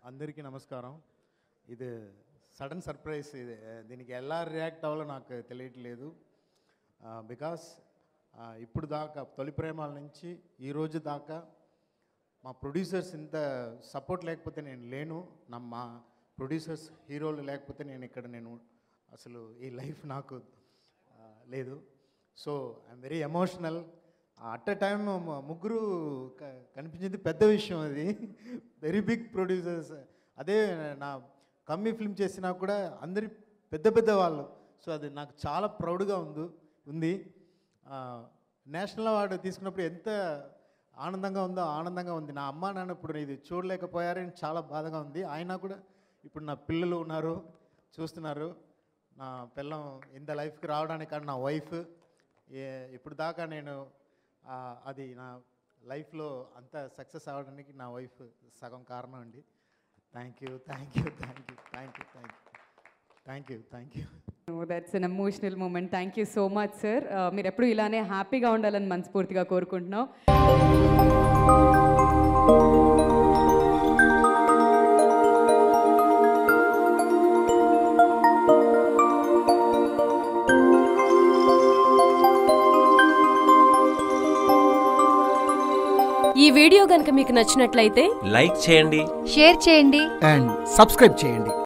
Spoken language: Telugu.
అందరికీ నమస్కారం ఇది సడన్ సర్ప్రైజ్ ఇది దీనికి ఎలా రియాక్ట్ అవ్వాలో నాకు తెలియట్లేదు బికాస్ ఇప్పుడు దాకా తొలి ప్రేమాల నుంచి ఈ రోజు దాకా మా ప్రొడ్యూసర్స్ ఇంత సపోర్ట్ లేకపోతే నేను లేను నా మా ప్రొడ్యూసర్స్ హీరోలు లేకపోతే నేను ఇక్కడ నేను అసలు ఈ లైఫ్ నాకు ఆ, లేదు so I'm very emotional at a time ముగ్గురు క- కనిపించింది పెద్ద విషయం అది వెరీ బిగ్ ప్రొడ్యూసర్స్ అదే నా కమ్మీ ఫిల్మ్ చేసినా కూడా అందరి పెద్ద పెద్ద వాళ్ళు సో అది నాకు చాలా ప్రౌడ్గా ఉంది ఉంది నేషనల్ అవార్డు తీసుకున్నప్పుడు ఎంత ఆనందంగా ఉందో ఆనందంగా ఉంది నా అమ్మ నాన్న ఇప్పుడు ఇది చూడలేకపోయారని చాలా బాధగా ఉంది అయినా కూడా ఇప్పుడు నా పిల్లలు ఉన్నారు చూస్తున్నారు నా పిల్లం ఇంత లైఫ్కి రావడానికి కారణం నా వైఫ్ ఇప్పుడు దాకా నేను ఆ, అది నా లైఫ్లో అంత సక్సెస్ అవ్వడానికి నా వైఫ్ సగం కారణం అండి thank you thank you thank you thank you thank you thank you thank you that's an emotional moment thank you so much sir మీరు ఎప్పుడు ఇలానే హ్యాపీగా ఉండాలని మనస్ఫూర్తిగా కోరుకుంటున్నాం ఈ వీడియో గనుక మీకు నచ్చినట్లయితే లైక్ చేయండి షేర్ చేయండి అండ్ సబ్స్క్రైబ్ చేయండి